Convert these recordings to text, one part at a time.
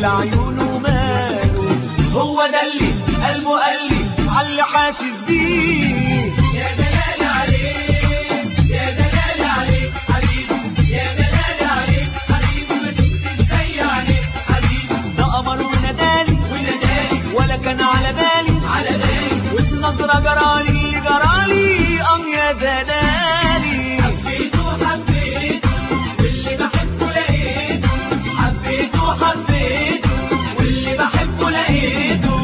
لعيونه ماله هو ده اللي قلبه قال لي عاللي حاسس بيه يا دلال عليك يا دلال عليك حبيبي يا دلال عليك حبيبي ما شفتش زي عليك حبيبي ده قمر ونادالي ونادالي ولا كان على بالي على بالي وفي نظرة جرالي اللي جرالي قام يا دلالي حبيته حبيته واللي بحبه لقيته حبيته حبيته واللي بحبه لقيته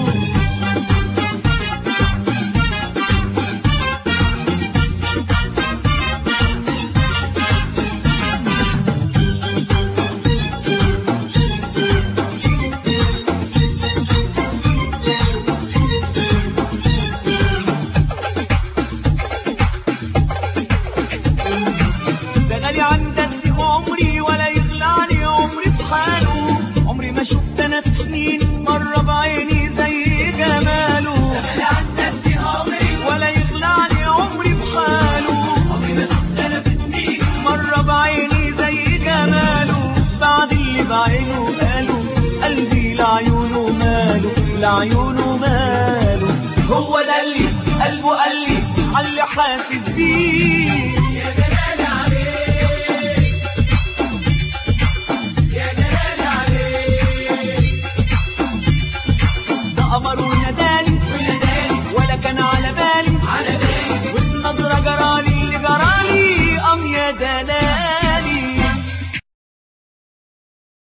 ده غالي عن دسي عمري ولا يخلعني عمري في حاله عمري ما شفت انا في سنين مرة بعيني زي جماله اللي عندك دي عمري ولا يخلعني عمري في حاله عمري ما شفت انا في سنين مرة بعيني زي جماله بعد اللي بعينه قاله قلبي لعيونه ماله لعيونه ماله هو ده اللي قلبه قال لي عاللي حاسس بيه